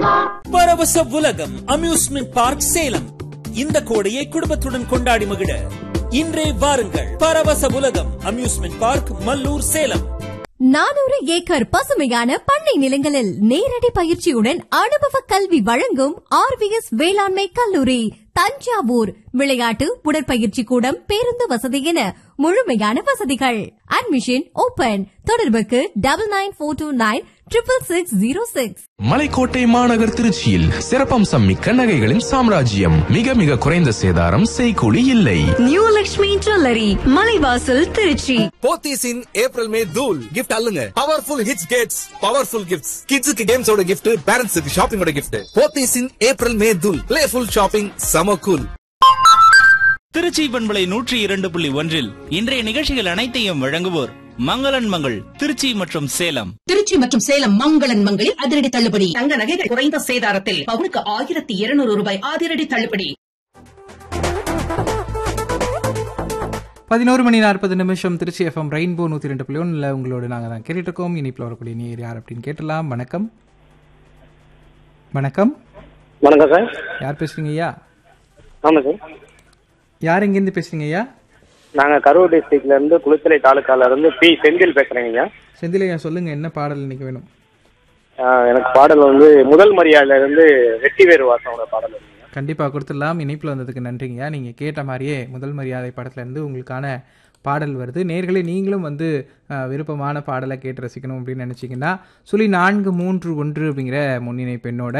பரவச உலகம் amusement park Salem இந்த கோடையை குடும்பத்துடன் கொண்டாடி மகிழ இன்றே வாருங்கள் பரவச உலகம் அம்யூஸ்மெண்ட் பார்க் மல்லூர் சேலம் நானூறு ஏக்கர் பசுமையான பண்ணை நிலங்களில் நேரடி பயிற்சியுடன் அனுபவ கல்வி வழங்கும் ஆர்விஎஸ் வேளாண்மை கல்லூரி தஞ்சாவூர் விளையாட்டு உடற்பயிற்சி கூடம் பேருந்து வசதி என முழுமையான வசதிகள் அட்மிஷன் ஓபன் தொடர்புக்கு double nine four two nine triple six zero six Malaikottai மாநகர் திருச்சியில் சிறப்பம்சம் மிக்க நகைகளின் சாம்ராஜ்யம் மிக மிக குறைந்த சேதாரம் செய்கூலி இல்லை new Lakshmi jewellery Malaivasal Trichy Pothys in April May தூல் கிஃப்ட் அல்லுங்க powerful hits gets powerful gifts கிட்ஸுக்கு கேம்ஸோட கிஃப்ட் பேரண்ட்ஸுக்கு ஷாப்பிங்கோட gift Pothys in April May தூல் பிளேஃபுல் ஷாப்பிங் சம கூல் திருச்சி பண்பலை நூற்றி இரண்டு புள்ளி ஒன்றில் இன்றைய நிகழ்ச்சிகள் அனைத்தையும் வழங்குவோர் மங்களன் மங்கள் திருச்சி மற்றும் சேலம் திருச்சி மற்றும் சேலம் மங்களன் மங்களில் அதிரடி தள்ளுபடி தங்க நகைகள் குறைந்த சேதாரத்தில் பவுனுக்கு ஆயிரத்தி இருநூறு ரூபாய் அதிரடி தள்ளுபடி பதினோரு மணி நாற்பது நிமிஷம் திருச்சி எஃப்எம் ரெயின்போ நூற்றி ரெண்டு புள்ளி ஒன்றில் உங்களோட நாங்கள் தான் கேட்டுட்டு இருக்கோம் இனிப்பில் வரக்கூடிய நீர் யார் அப்படின்னு கேட்டலாம் வணக்கம் வணக்கம் வணக்கம் சார் யார் பேசுறீங்க ஐயா ஆமாம் சார் யார் எங்கேருந்து பேசுறீங்க ஐயா நாங்கள் கரூர் டிஸ்ட்ரிக்ட்ல இருந்து குளித்தலை தாலுக்கால இருந்து பி செந்தில் பேசுறேங்க ஐயா செந்திலையா சொல்லுங்க என்ன பாடல் இன்னைக்கு வேணும் ஆஹ் எனக்கு பாடல் வந்து முதல் மரியாதையில இருந்து வெற்றி வேறு வாசனோட பாடல் வருங்க கண்டிப்பாக கொடுத்துடலாம் இணைப்பில் வந்ததுக்கு நன்றிங்கய்யா நீங்கள் கேட்ட மாதிரியே முதல் மரியாதை படத்துலேருந்து உங்களுக்கான பாடல் வருது நேர்களே நீங்களும் வந்து அஹ், விருப்பமான பாடலை கேட்டு ரசிக்கணும் அப்படின்னு நினச்சிங்கன்னா சொல்லி நான்கு மூன்று ஒன்று அப்படிங்கிற முன்னிணைப்பு எண்ணோட